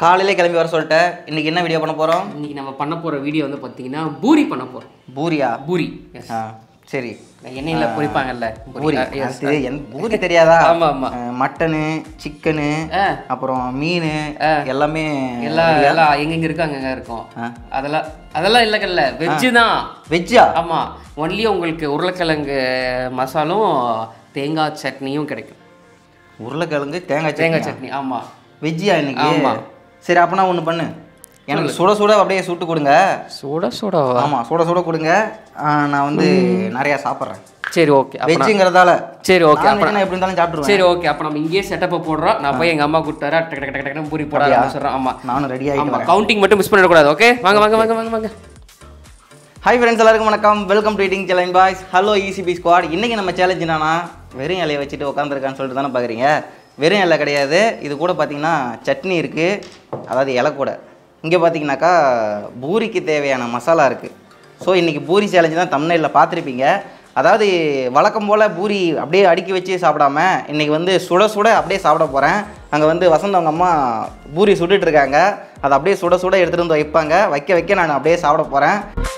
காலையிலே கிளம்பி வர சொல்லிட்டேன் இன்னைக்கு என்ன வீடியோ பண்ண போகிறோம் இன்னைக்கு நம்ம பண்ண போற வீடியோ வந்து பாத்தீங்கன்னா பூரி பண்ண போறோம் பூரியா பூரி Yes. ஆ சரி எண்ணெயில பொரிப்பாங்கல்ல பூரி ஆ, yes. அது என் பூரி தெரியாதா ஆமா, ஆமா. அஹ், மட்டனு சிக்கனு ஆ. அப்புறம் மீன் எல்லாமே எல்லாம் எல்லாம் எங்கெங்க இருக்கு அங்கங்க இருக்கும் ஆ. அதெல்லாம் அதெல்லாம் இல்லக்கல்ல வெஜ்ஜு தான் வெஜ்ஜா ஆமா ஒன்லி உங்களுக்கு உருளைக்கிழங்கு மசாலும் தேங்காய் சட்னியும் கிடைக்கும் உருளைக்கிழங்கு தேங்காய் தேங்காய் சட்னி சட்னி ஆமா வெஜ்ஜியா இன்னைக்கு ஆமா. சரி அப்பனா ஒன்று பண்ணு எனக்கு சுட சுட அப்படியே சுட்டு கொடுங்க சூட சூட ஆமாம் சுட சுட கொடுங்க ஆ, நான் வந்து நிறையா சாப்பிட்றேன் சரி ஓகே வெஜ்ஜுங்கிறதால சரி ஓகே அப்ப நான் எப்படி இருந்தாலும் சாப்பிட்ருவேன் சரி ஓகே அப்ப நம்ம இங்கேயே செட்டப்பை போடுறோம் நான் போய் எங்க அம்மா கூப்பிட்டாரா டக்கு டக்கு டக்கு டக்குன்னு பூரி போட ஆரம்பிச்சிடுறோம் ஆமா நானும் ரெடி ஆகிட்டு ஆமா கவுண்டிங் மட்டும் மிஸ் பண்ணிடக்கூடாது ஓகே வாங்க வாங்க வாங்க வாங்க வாங்க ஹாய் ஃப்ரெண்ட்ஸ் எல்லாருக்கும் வணக்கம் welcome to eating challenge boys hello E C P squad இன்றைக்கி நம்ம சேலஞ்ச் என்னன்னா வெறும் இலையை வச்சுட்டு உட்காந்துருக்கான்னு சொல்லிட்டு தானே பார்க்குறீங்க வெறும் இலை கிடையாது இது கூட பார்த்தீங்கன்னா சட்னி இருக்குது அதாவது இலை கூட இங்கே பார்த்தீங்கன்னாக்கா பூரிக்கு தேவையான மசாலா இருக்குது ஸோ இன்றைக்கி பூரி சேலஞ்சு தான் தமிழ்நிலையில் பார்த்துருப்பீங்க அதாவது வழக்கம் போல் பூரி அப்படியே அடுக்கி வச்சு சாப்பிடாம இன்றைக்கி வந்து சுட சுட அப்படியே சாப்பிட போகிறேன் அங்கே வந்து வசந்த் அவங்க அம்மா பூரி சுட்டுட்டு இருக்காங்க அதை அப்படியே சுட சுட எடுத்துகிட்டு வந்து வைப்பாங்க வைக்க வைக்க நான் அப்படியே சாப்பிட போகிறேன்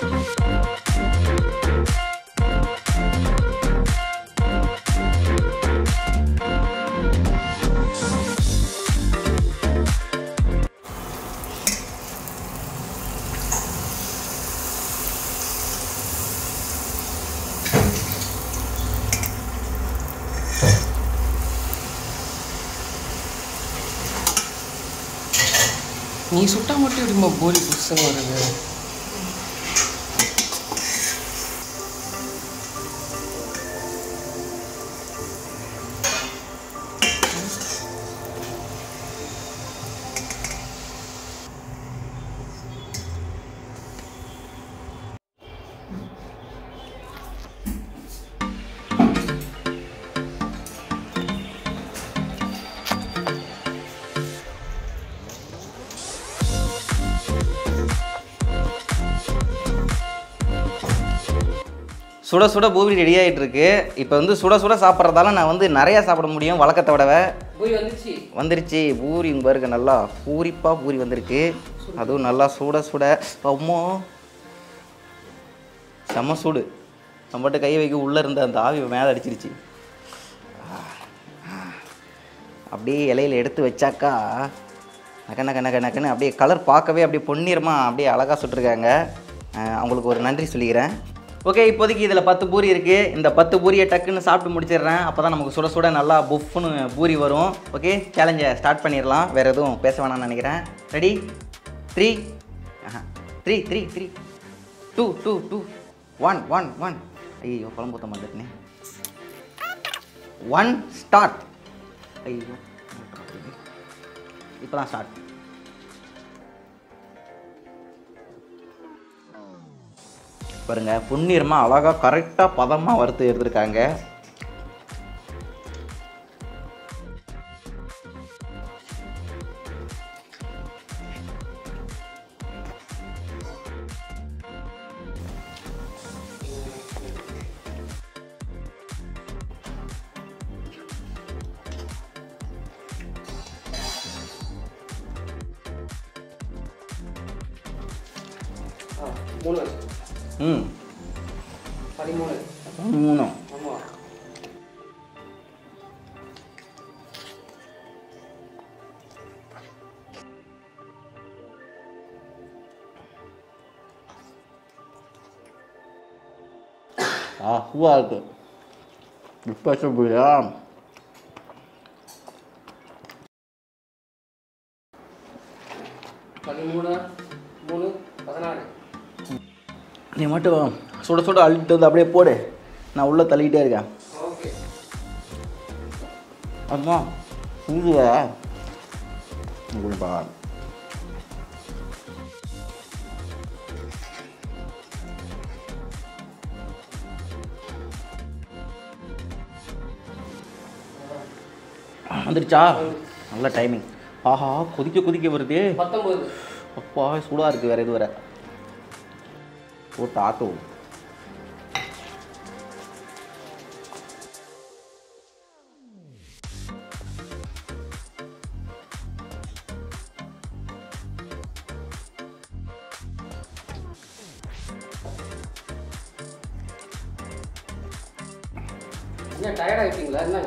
நீ சுட்டா மட்டும் எப்படிமா பூரி புதுசாக வருது சுட சுட பூரி ரெடி ஆகிட்டு இருக்கு இப்போ வந்து சுட சுட சாப்பிட்றதால நான் வந்து நிறையா சாப்பிட முடியும் வழக்கத்தை விடவை பூரி வந்துச்சு வந்துருச்சு பூரி இங்க பாருங்க நல்லா பூரிப்பாக பூரி வந்திருக்கு அதுவும் நல்லா சுட சுட அம்மா செம்ம சூடு நம்மகிட்ட கை வைக்க உள்ளே இருந்த அந்த ஆவி மேலே அடிச்சிருச்சு அப்படியே இலையில எடுத்து வச்சாக்கா நக்க நக்க நக்க நக்கன்னு அப்படியே கலர் பார்க்கவே அப்படியே பொன்னிறமாக அப்படியே அழகாக சுட்டிருக்காங்க அஹ் அவங்களுக்கு ஒரு நன்றி சொல்லிக்கிறேன் ஓகே இப்போதைக்கு இதில் பத்து பூரி இருக்குது இந்த பத்து பூரியை டக்குன்னு சாப்பிட்டு முடிச்சிடுறேன் அப்போ தான் நமக்கு சுட சுட நல்லா புஃப்னு பூரி வரும் ஓகே சேலஞ்சை ஸ்டார்ட் பண்ணிடலாம் வேறு எதுவும் பேச வேணாம்னு நினைக்கிறேன் ready three three three three two two two one one one ஐயோ குழம்பு ஊற்ற மாட்டேனே ஒன் ஸ்டார்ட் ஐயோ இப்போ தான் ஸ்டார்ட் பாருங்க பொன்னிறமாக அழகாக கரெக்டாக பதமாக வறுத்து எடுத்திருக்காங்க மூணு ம் பதிமூணு மூணு ஆமாம் ஆ சூவாக இருக்கு ஸ்பெஷல் பூரியா பதிமூணு மூணு பதினாறு நீ மட்டும் சுட சுட அள்ளிட்டு வந்து அப்படியே போடு நான் உள்ளே தள்ளிக்கிட்டே இருக்கேன் ஓகே அம்மா சூடுவா கொடுப்பா வந்துருச்சா நல்ல டைமிங் ஆஹா கொதிக்க கொதிக்க வருது பத்தொம்பது அப்பா சூடாக இருக்குது வேறு எது வேற போட்டு ஆட்டும் என்ன டயர்ட் ஆகிட்டீங்களா என்னங்க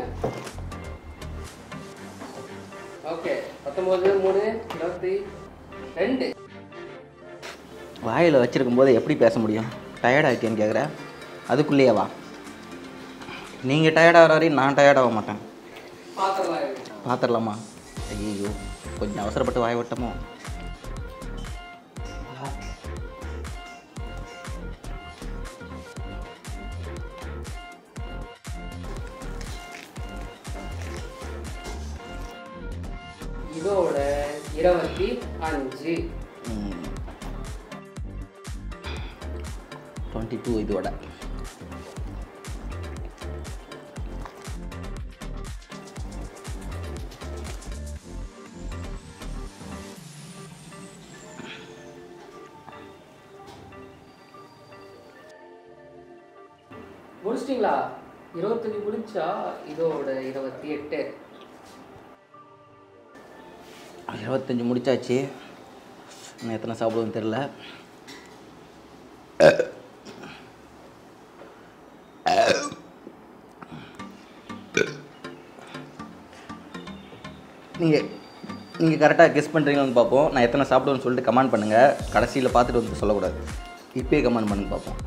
ஓகே பத்தொம்போது மூணு இருபத்தி ரெண்டு வாயில் வச்சிருக்கும் போது எப்படி பேச முடியும் டயர்ட் ஆகிட்டேன்னு கேட்குற அதுக்குள்ளேயே வா நீங்கள் டயர்ட் ஆகிற வரையும் நான் டயர்ட் ஆக மாட்டேன் பாத்திரலாம் இருக்கு பார்த்துடலாமா ஐயோ கொஞ்சம் அவசரப்பட்டு வாய விட்டமோ இதோட இருபத்தி அஞ்சு டுவெண்ட்டி டூ இதோட முடிச்சிட்டிங்களா இருபத்தஞ்சு முடிச்சா இதோட இருபத்தி எட்டு இருபத்தஞ்சி முடிச்சாச்சு இன்னும் எத்தனை சாப்பிடுவோன்னு தெரில நீங்கள் நீங்கள் கரெக்டாக கெஸ் பண்ணுறீங்களான்னு பார்ப்போம் நான் எத்தனை சாப்பிடுவேன்னு சொல்லிட்டு கமெண்ட் பண்ணுங்கள் கடைசியில் பார்த்துட்டு வந்து சொல்லக்கூடாது இப்பயே கமெண்ட் பண்ணுங்க பார்ப்போம்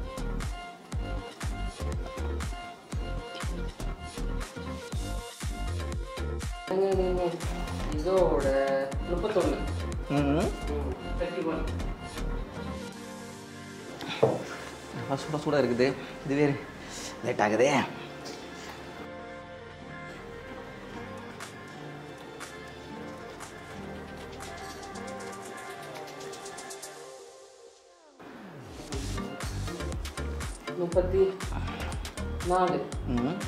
இதோட முப்பத்தொன்று ம் தேர்ட்டி ஒன் சுட சுட இருக்குது இது வேறு லேட் ஆகுதே முப்பத்தி நாலு ம் ம்.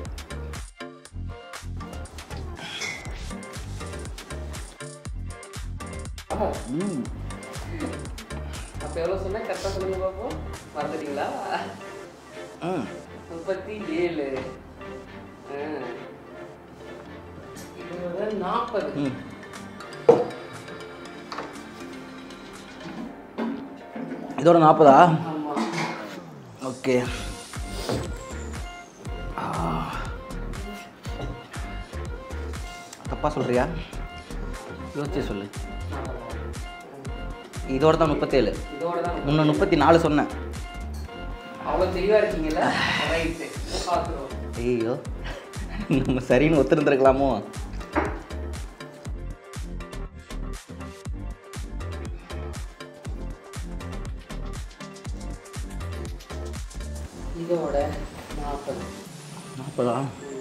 ஆஹா, ம் அப்போ எவ்வளோ சொன்னேன் கரெக்டாக சொல்லுங்க பார்ப்போம் மறந்துட்டீங்களா ம் முப்பத்தி ஏழு ஆ. இதோட நாற்பது ம் இதோட நாற்பதா ஆமாம் ஓகே தப்பா சொல்றியா யோசிச்சு சொல்லு இதோட தான் முப்பத்தேழு இதோட தான் முன்ன முப்பத்தி நாலு சொன்னேன் அவ்வளோ தெளிவாக இருக்கீங்களா ரைட்டு பார்த்துருவோம் ஐயோ நம்ம சரின்னு ஒத்துருந்துருக்கலாமோ இதோட நாற்பது நாற்பதா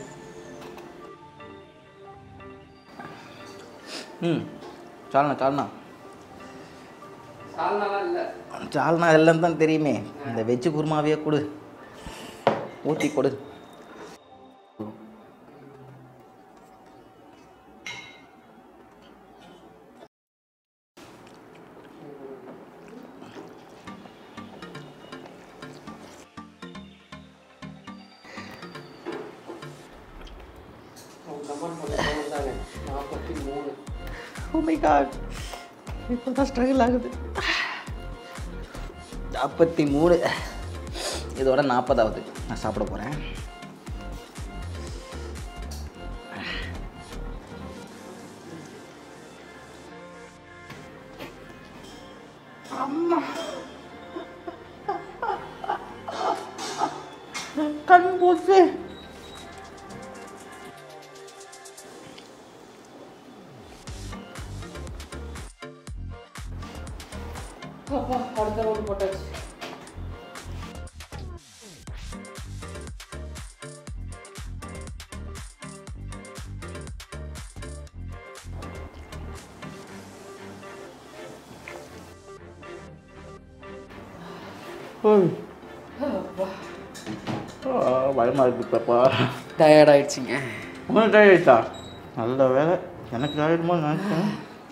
ம் சால்னா சால்னா சால்னாலாம் இல்லை சால்னா எல்லாம் தான் தெரியுமே இந்த வெஜ்ஜு குருமாவே கொடு ஊற்றி கொடு அவங்க கமெண்ட் பண்ண தாங்க நாற்பத்தி மூணு ஓ மை காட் இப்போ தான் ஸ்ட்ரகிள் ஆகுது நாற்பத்தி மூணு இதோட நாற்பதாவது நான் சாப்பிட போகிறேன் கண் போச்சு அப்பா அடுத்த ரவுண்ட் போட்டாச்சு பயமாக இருக்கு பாப்பா டயர்ட் ஆயிடுச்சுங்க உனக்கு ஆயிடுச்சா நல்ல வேலை எனக்கு ஆயிடுமோ நினச்சேன்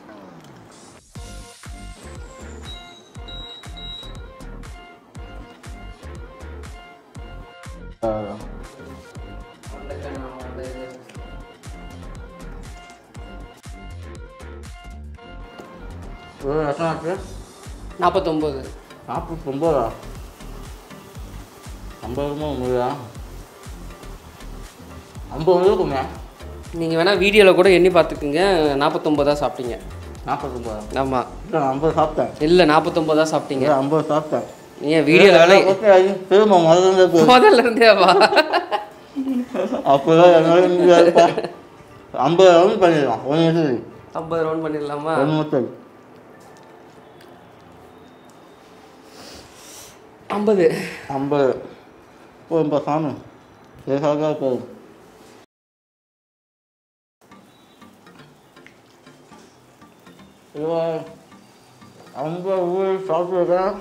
எத்தனை ஆச்சு நாற்பத்தொம்போது நாற்பத்தி ஒம்போதா ஐம்பது ரூபா முடியா ஐம்பது இருக்குமே நீங்கள் வேணால் வீடியோவில் கூட எண்ணி பார்த்துக்குங்க நாற்பத்தொம்போதா சாப்பிட்டீங்க நாற்பத்தொம்பது ஆமாம் இல்லை ஐம்பது சாப்பிட்டேன் இல்லை நாற்பத்தொம்போதா சாப்பிட்டீங்க இல்லை ஐம்பது சாப்பிட்டேன் ஏன் வீடியோவில் வேலை திரும்ப முதல்ல இருந்து முதல்ல இருந்தே வா அப்போதான் என்னால் முடியாதுப்பா ஐம்பது ரவுண்ட் பண்ணிடலாம் ஒன்று நிமிஷம் ஐம்பது ரவுண்ட் பண்ணிடலாமா ஒன்று நிமிஷம் ஐம்பது ஐம்பது போதும்பா சாமி லேசாக போதும் ஐயோ ஐம்பது ஊர் சாப்பிட்ருக்கேன்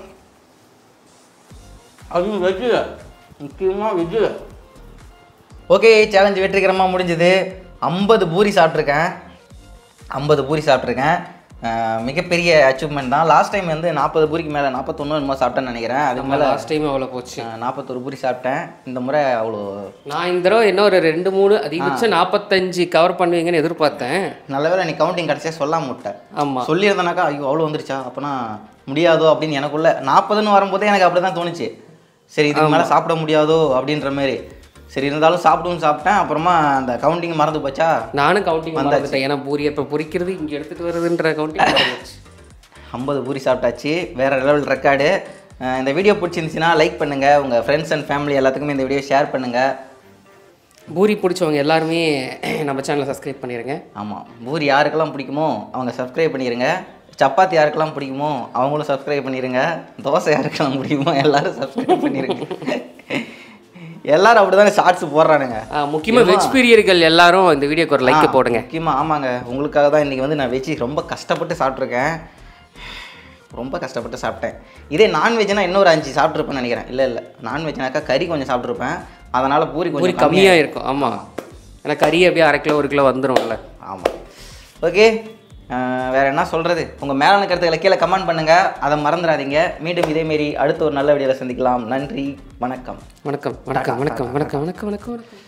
அதுவும் வெஜ்ஜு முக்கியமாக வெஜ்ஜு ஓகே சேலஞ்ச் வெற்றிகரமாக முடிஞ்சது ஐம்பது பூரி சாப்பிட்ருக்கேன் ஐம்பது பூரி சாப்பிட்ருக்கேன் அஹ் மிகப்பெரிய அச்சீவ்மெண்ட் தான் லாஸ்ட் டைம் வந்து நாற்பது பூரிக்கு மேலே நாற்பத்தொன்று என்னமோ சாப்பிட்டேன்னு நினைக்கிறேன் அதுக்கு மேலே லாஸ்ட் டைம் அவ்வளோ போச்சு நாற்பத்தொரு பூரி சாப்பிட்டேன் இந்த முறை அவ்வளோ நான் இந்த தடவை இன்னும் ஒரு ரெண்டு மூணு அதிகபட்சம் நாற்பத்தஞ்சு கவர் பண்ணுவீங்கன்னு எதிர்பார்த்தேன் நல்ல வேளை நீ கவுண்டிங் கடைசியாக சொல்லாம விட்டேன் ஆமாம் சொல்லியிருந்தேனாக்கா ஐயோ அவ்வளோ வந்துருச்சா அப்போனா முடியாதோ அப்படின்னு எனக்குள்ள நாற்பதுன்னு வரும்போதே எனக்கு அப்படி தான் தோணுச்சு சரி இதுக்கு மேலே சாப்பிட முடியாதோ அப்படின்ற மாதிரி சரி இருந்தாலும் சாப்பிடுன்னு சாப்பிட்டேன் அப்புறமா அந்த கவுண்டிங் மறந்து போச்சா நானும் கவுண்டிங் மறந்துட்டேன் ஏன்னா பூரி இப்போ பொரிக்கிறது இங்கே எடுத்துகிட்டு வருதுன்ற கவுண்டிங் ஐம்பது பூரி சாப்பிட்டாச்சு வேற லெவல் ரெக்கார்டு இந்த வீடியோ பிடிச்சிருந்துச்சுன்னா லைக் பண்ணுங்கள் உங்கள் ஃப்ரெண்ட்ஸ் அண்ட் ஃபேமிலி எல்லாத்துக்குமே இந்த வீடியோ ஷேர் பண்ணுங்கள் பூரி பிடிச்சவங்க எல்லாருமே நம்ம சேனலை சப்ஸ்கிரைப் பண்ணிடுங்க ஆமாம் பூரி யாருக்கெல்லாம் பிடிக்குமோ அவங்க சப்ஸ்கிரைப் பண்ணிடுங்க சப்பாத்தி யாருக்கெல்லாம் பிடிக்குமோ அவங்களும் சப்ஸ்கிரைப் பண்ணிடுங்க தோசை யாருக்கெல்லாம் பிடிக்குமோ எல்லாரும் சப்ஸ்கிரைப் பண்ணிடுங்க எல்லாரும் அப்படிதானே ஷார்ட்ஸ் போடுறானுங்க முக்கியமாக வெஜ் பிரியர்கள் எல்லாரும் இந்த வீடியோக்கு ஒரு லைக் போடுங்க முக்கியமாக ஆமாங்க உங்களுக்காக தான் இன்றைக்கி வந்து நான் வெஜ்ஜி ரொம்ப கஷ்டப்பட்டு சாப்பிட்ருக்கேன் ரொம்ப கஷ்டப்பட்டு சாப்பிட்டேன் இதே நான்வெஜ்னா இன்னொரு அஞ்சு சாப்பிட்ருப்பேன்னு நினைக்கிறேன் இல்லை இல்லை நான்வெஜ்னாக்கா கறி கொஞ்சம் சாப்பிட்ருப்பேன் அதனால் பூரி பூரி கொஞ்சம் கம்மியாக இருக்கும் ஆமாம் ஏன்னா கறி அப்படியே அரை கிலோ ஒரு கிலோ வந்துரும்ல ஆமாம் ஓகே வேற என்ன சொல்கிறது உங்கள் மேலான கருத்துக்களை கீழே கமெண்ட் பண்ணுங்கள் அதை மறந்துடாதீங்க மீண்டும் இதேமாரி அடுத்த ஒரு நல்ல வீடியோவில் சந்திக்கலாம் நன்றி வணக்கம் வணக்கம் வணக்கம் வணக்கம் வணக்கம் வணக்கம் வணக்கம் வணக்கம்